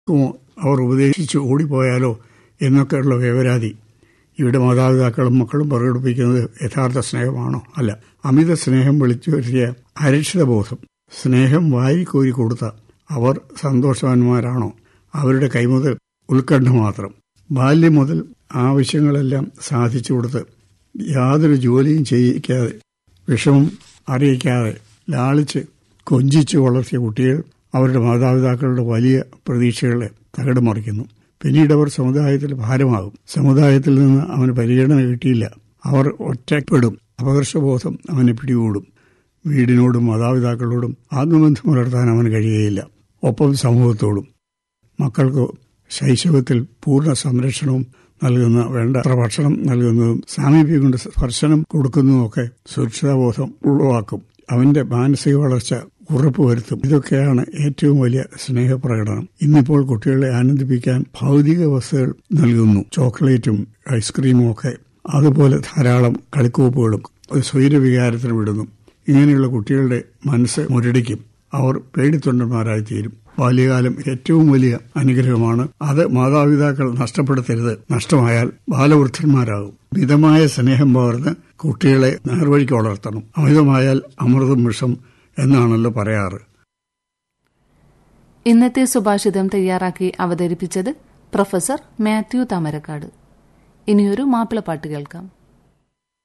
അവർ ഉപദേശിച്ച് ഓടിപ്പോയാലോ എന്നൊക്കെയുള്ള വേവരാതി ഇവിടെ മാതാപിതാക്കളും മക്കളും പ്രകടിപ്പിക്കുന്നത് യഥാർത്ഥ സ്നേഹമാണോ അല്ല അമിത സ്നേഹം വിളിച്ചു വരുത്തിയ അരക്ഷിതബോധം സ്നേഹം വാരിക്കോരി കൊടുത്ത അവർ സന്തോഷവാന്മാരാണോ അവരുടെ കൈമുതൽ ഉത്കണ്ഠ മാത്രം ബാല്യം മുതൽ ആവശ്യങ്ങളെല്ലാം സാധിച്ചു കൊടുത്ത് യാതൊരു ജോലിയും ചെയ്യിക്കാതെ വിഷമം അറിയിക്കാതെ ലാളിച്ച് കൊഞ്ചിച്ച് വളർത്തിയ കുട്ടികൾ അവരുടെ മാതാപിതാക്കളുടെ വലിയ പ്രതീക്ഷകളെ തകിടമറിക്കുന്നു പിന്നീട് അവർ സമുദായത്തിൽ ഭാരമാകും സമുദായത്തിൽ നിന്ന് അവന് പരിഗണന കിട്ടിയില്ല അവർ ഒറ്റപ്പെടും അപകർഷബോധം അവനെ പിടികൂടും വീടിനോടും മാതാപിതാക്കളോടും ആത്മബന്ധം പുലർത്താൻ അവന് കഴിയുകയില്ല ഒപ്പം സമൂഹത്തോടും മക്കൾക്ക് ശൈശവത്തിൽ പൂർണ്ണ സംരക്ഷണവും നൽകുന്ന വേണ്ട ഭക്ഷണം നൽകുന്നതും സാമീപ്യം കൊണ്ട് സ്പർശനം കൊടുക്കുന്നതുമൊക്കെ സുരക്ഷിതാബോധം ഉളവാക്കും അവന്റെ മാനസിക വളർച്ച ഉറപ്പുവരുത്തും ഇതൊക്കെയാണ് ഏറ്റവും വലിയ സ്നേഹപ്രകടനം ഇന്നിപ്പോൾ കുട്ടികളെ ആനന്ദിപ്പിക്കാൻ ഭൗതിക വസ്തുക്കൾ നൽകുന്നു ചോക്ലേറ്റും ഐസ്ക്രീമും ഒക്കെ അതുപോലെ ധാരാളം കളിക്കോപ്പുകളും സ്വൈരവികാരത്തിന് വിടുന്നു ഇങ്ങനെയുള്ള കുട്ടികളുടെ മനസ്സ് മുരടിക്കും അവർ പേടിത്തൊണ്ടന്മാരായി തീരും ബാല്യകാലം ഏറ്റവും വലിയ അനുഗ്രഹമാണ് അത് മാതാപിതാക്കൾ നഷ്ടപ്പെടുത്തരുത് നഷ്ടമായാൽ ബാലവൃദ്ധന്മാരാകും മിതമായ സ്നേഹം പകർന്ന് കുട്ടികളെ നേർവഴിക്ക് വളർത്തണം അമിതമായാൽ അമൃതം വിഷം എന്നാണല്ലോ പറയാറ് ഇന്നത്തെ സുഭാഷിതം തയ്യാറാക്കി അവതരിപ്പിച്ചത് പ്രൊഫസർ മാത്യു താമരക്കാട് ഇനിയൊരു മാപ്പിളപ്പാട്ട് കേൾക്കാം